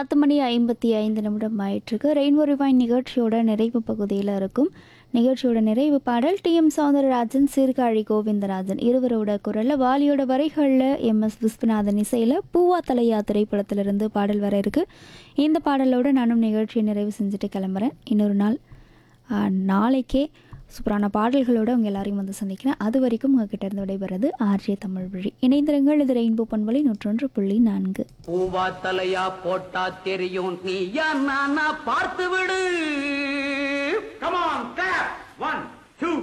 பத்து மணி ஐம்பத்தி ஐந்து நிமிடம் ஆயிட்டிருக்கு ரெயின்போ ரிவைன் நிகழ்ச்சியோட நிறைவு பகுதியில் இருக்கும் நிகழ்ச்சியோட நிறைவு பாடல் டி எம் சௌந்தரராஜன் சீர்காழி கோவிந்தராஜன் இருவரோட குரலில் வாலியோட வரிகளில் எம் எஸ் விஸ்வநாதன் இசையில் பூவா தலையா திரைப்படத்திலிருந்து பாடல் வர இருக்கு இந்த பாடலோட நானும் நிகழ்ச்சியை நிறைவு செஞ்சுட்டு கிளம்புறேன் இன்னொரு நாள் ஆ, நாளைக்கே சூப்பரான பாடல்களோட உங்கள் எல்லாரையும் வந்து சந்திக்கிறேன் அது வரைக்கும் உங்ககிட்ட இருந்து விடைபெறது ஆர்ஜே தமிழ் வழி இணைந்திருங்கள் இது ரெயின்போ பண்பலை நூற்றொன்று புள்ளி நான்கு பூவா தலையா போட்டா தெரியும் நீயா நானா பார்த்து விடு கமான் ஒன்